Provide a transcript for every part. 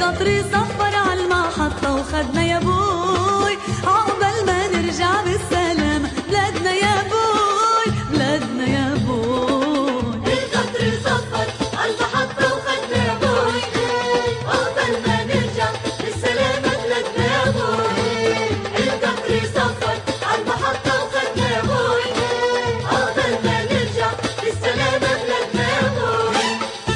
القطر صفر على المحطة وخدنا يا بوي عقبال ما نرجع بالسلامة بلادنا يا بوي بلادنا يا بوي القطر صفر على المحطة وخدنا يا بوي عقبال ما نرجع بالسلامة بلادنا يا بوي القطر صفر على المحطة وخدنا يا بوي عقبال ما نرجع بالسلامة بلادنا يا بوي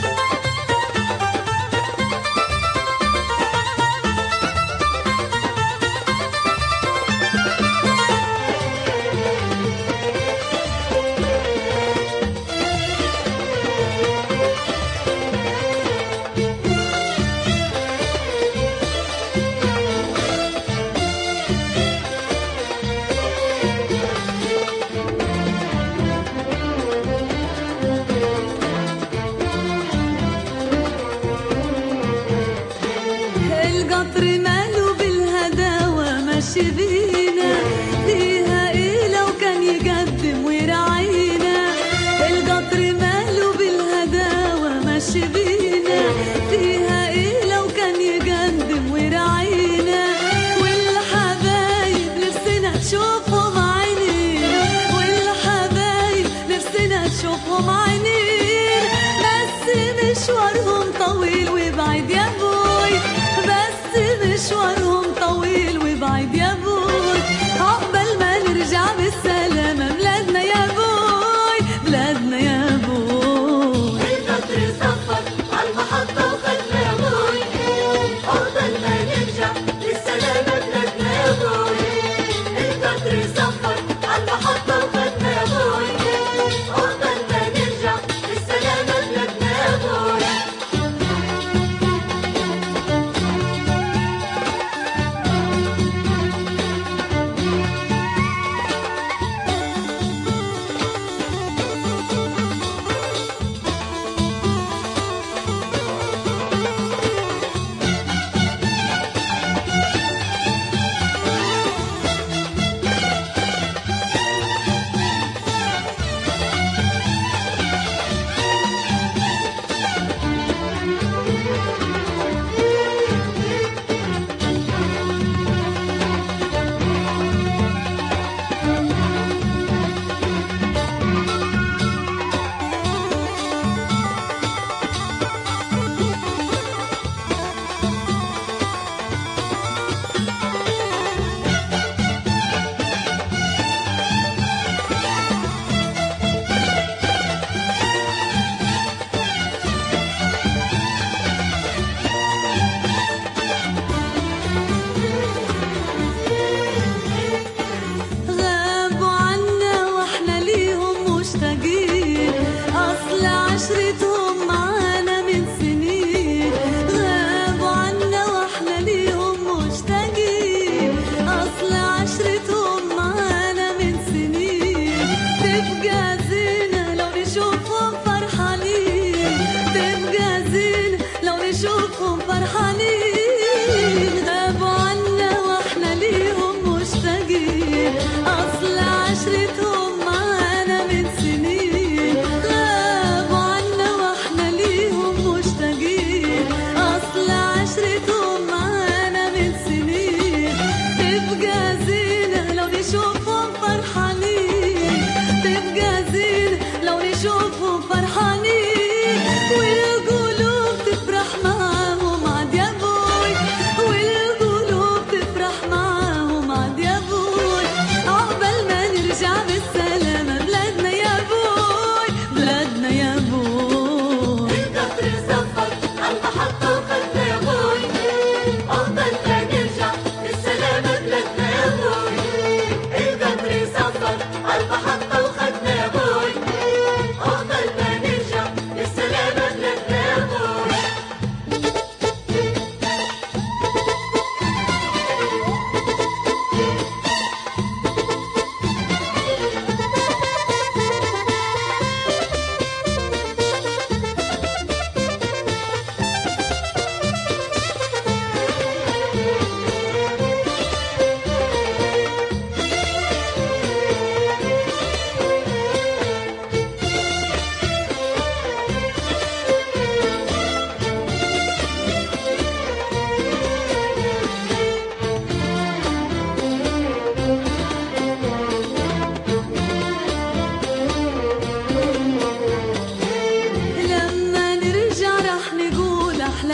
القطر ماله بالهداوة ماشي بينا فيها ايه لو كان يقدم ويراعينا القطر ماله بالهداوة ماشي بينا فيها ايه لو كان يقدم ويراعينا والحبايب نفسنا تشوفهم عينينا والحبايب نفسنا تشوفهم عينينا بس مشوارهم طويل وبعيد يا بوي بس مشوارهم طويل وبعيد يا بوي عقبال ما نرجع بالسلامة بلادنا يا بوي بلادنا يا بوي القطر صفر على المحطة وخدنا يا بوي عقبال ما نرجع بالسلامة بلادنا يا بوي القطر صفر على المحطة وخدنا يا بوي عقبال ما نرجع بالسلامة بلادنا يا بوي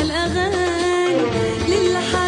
الأغاني للي